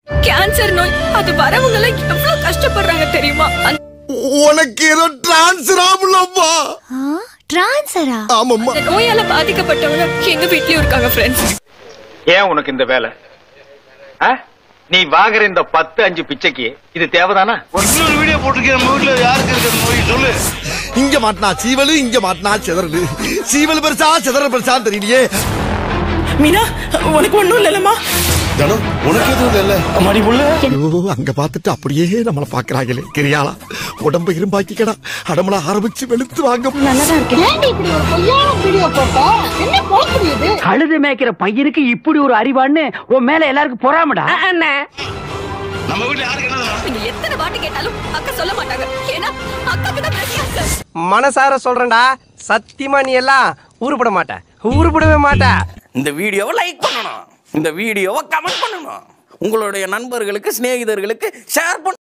Cancer நோய் அது வரவங்க எல்லாம் எவ்வளவு கஷ்டப்படுறாங்க தெரியுமா அந்த உனக்கு ஏதோ டிரான்ஸ்ஃபர் ஆகலப்பா டிரான்சரா ஆமாம்மா அந்த நோயால பாதிக்கப்பட்டவங்க எங்க வீட்லயும் இருக்காங்க ஃப்ரெண்ட்ஸ் ஏன் உனக்கு இந்த வேலை ஆ? நீ வாங்குற இந்த பத்து அஞ்சு பிச்சைக்கு இது தேவைதானா ஒரு வீடியோ போட்டிருக்கேன் நம்ம வீட்டுல யாருக்கு இருக்கிற நோய் சொல்லு இங்க மாட்டினா சீவலு இங்க மாட்டினா சிதறலு சீவல் பெருசா சிதறல் பெருசா தெரியலையே மீனா உனக்கு ஒண்ணும் இல்லைல்லம்மா தனம் உனக்கு எதுவும் இல்ல அம்மாடி புள்ள ஐயோ அங்க பார்த்துட்டு அப்படியே நம்மள பாக்குறாங்களே கிரியாளா உடம்ப இரும்பாக்கிக்கடா அடமள ஆரம்பிச்சு வெளுத்து வாங்க ஏன்டி இப்படி ஒரு பொய்யான வீடியோ போட்ட என்ன போக்குது இது கழுது மேய்க்கிற பையனுக்கு இப்படி ஒரு அறிவான்னு உன் மேல எல்லாருக்கும் பொறாமடா நம்ம வீட்டுல யாருக்கு என்ன நீங்க எத்தனை வாட்டி கேட்டாலும் அக்கா சொல்ல மாட்டாங்க ஏன்னா அக்கா கிட்ட பிரச்சனை மனசார சொல்றேன்டா சத்தியமா நீ எல்லாம் உருப்பட மாட்ட உருப்படவே மாட்ட இந்த வீடியோவை லைக் பண்ணணும் இந்த வீடியோவை கமெண்ட் பண்ணணும் உங்களுடைய நண்பர்களுக்கு சிநேகிதர்களுக்கு ஷேர் பண்ண